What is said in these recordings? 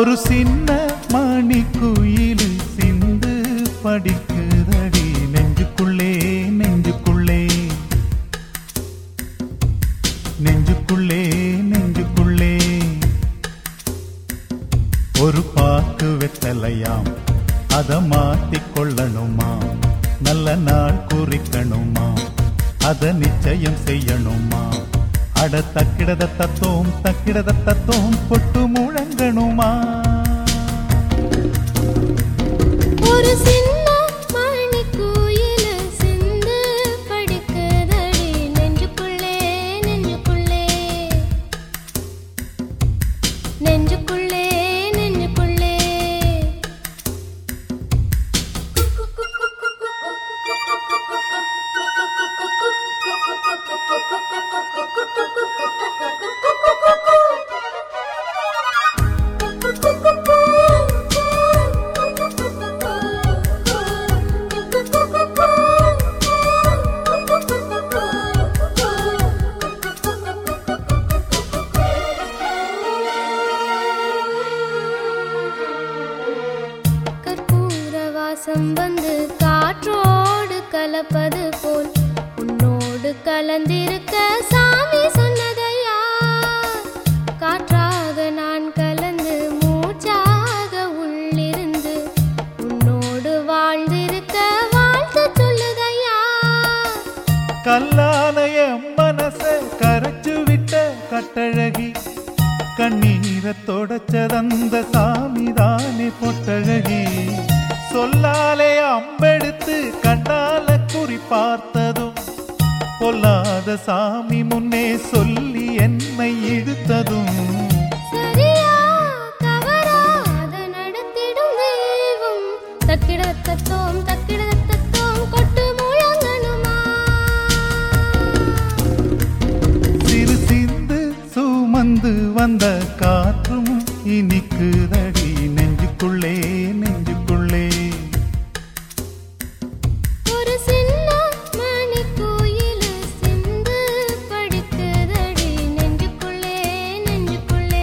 ஒரு சின்ன மணி குயிலு சிந்து படிக்குதடி நெஞ்சுக்குள்ளே நெஞ்சுக்குள்ளே நெஞ்சுக்குள்ளே நெஞ்சுக்குள்ளே ஒரு பாக்கு வெத்தலையாம் அத மாத்திக் கொள்ளணுமா நல்ல நாள் குறிக்கணுமா அத நிச்சயம் செய்யணுமா அட தக்கிடத தத்தோம் தக்கிடத தத்தோம் பொட்டு முழங்கணுமா ஒரு சின்ன மணி குயிலு சிந்து படிக்குதடி நெஞ்சுக்குள்ளே நெஞ்சுக்குள்ளே நெஞ்சுக்குள்ளே நெஞ்சுக்குள்ளே கற்பூர வாசம் வந்து காற்றோடு கலப்பது போல் உன்னோடு கலந்திருக்க சாமி சொன்னதையா காற்றாக நான் கலந்து மூச்சாக உள்ளிருந்து உன்னோடு வாழ்ந்திருக்க வாழ்த்து சொல்லுதையா கல்லாலய மனச கரைச்சு விட்ட கட்டழகி கண்ணீரை தொடச்சதந்த சாமி தானே பொட்டழகி சொல்லாலே அம்பெடுத்து கண்ணால குறி பார்த்ததும் பொல்லாத சாமி முன்னே சொல்லி என்னை இழுத்ததும் சரியா தவறா அதை நடத்திடும் தெய்வம் தக்கிட தத்தோம் தக்கிட தத்தோம் கொட்டு முழங்கணுமா சிறு சிந்து சுமந்து வந்த காற்றும் இனிக்குதடி நெஞ்சுக்குள்ளே நெஞ்சுக்குள்ளே ஒரு சின்ன மணி கோயிலு சிந்து படிக்குதடி நெஞ்சுக்குள்ளே நெஞ்சுக்குள்ளே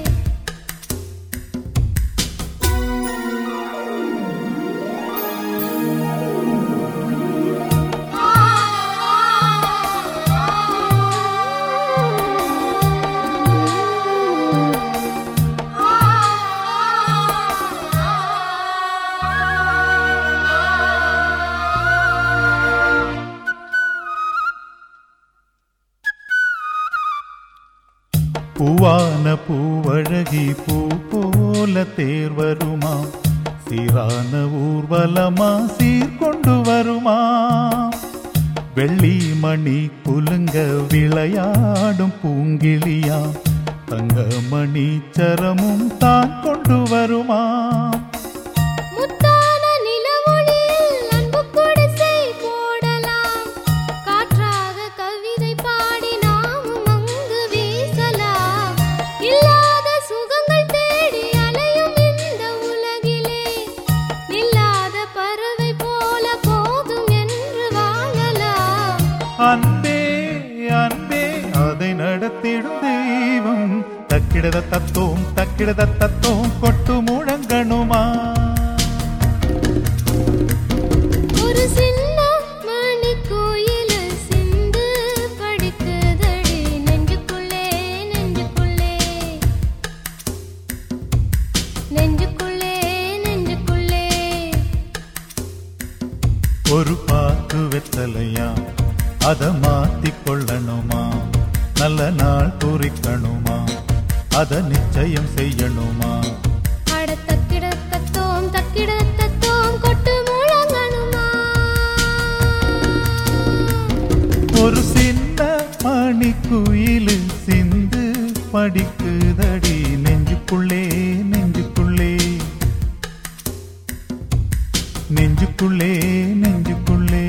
பூவான பூவழகி பூ போல தேர் வருமா சீரான ஊர்வலமா சீர்கொண்டு வருமா வெள்ளி மணி குலுங்க விளையாடும் பூங்கிளியா தங்கமணி சரமும் தான் கொண்டு வருமா முத்தான நிலவொளியில் அன்பு குடிசை போடலாம் காற்றாக கவிதை பாடி நாமும் அங்கு வீசலாம் இல்லாத சுகங்கள் தேடி அலையும் இந்த உலகிலே நில்லாத பறவை போல போதும் என்று வாழலாம் அன்பே அன்பே அதை நடத்திடும் தெய்வம் தக்கிடத தத்தோம் தக்கிடத தத்தோம் கொட்டு முழங்கணுமா ஒரு சின்ன மணி கோயிலு சிந்து படிக்குதடி நெஞ்சுக்குள்ளே நெஞ்சுக்குள்ளே நெஞ்சுக்குள்ளே நெஞ்சுக்குள்ளே ஒரு பாக்கு வெத்தலையா அத மாத்திக் கொள்ளணுமா நல்ல நாள் குறிக்கணுமா அத நிச்சயம் செய்யணுமா அட தக்கிட தத்தோம் தக்கிட தத்தோம் கொட்டு முழங்கணுமா ஒரு சின்ன மணி குயிலு சிந்து படிக்குதடி நெஞ்சுக்குள்ளே நெஞ்சுக்குள்ளே நெஞ்சுக்குள்ளே நெஞ்சுக்குள்ளே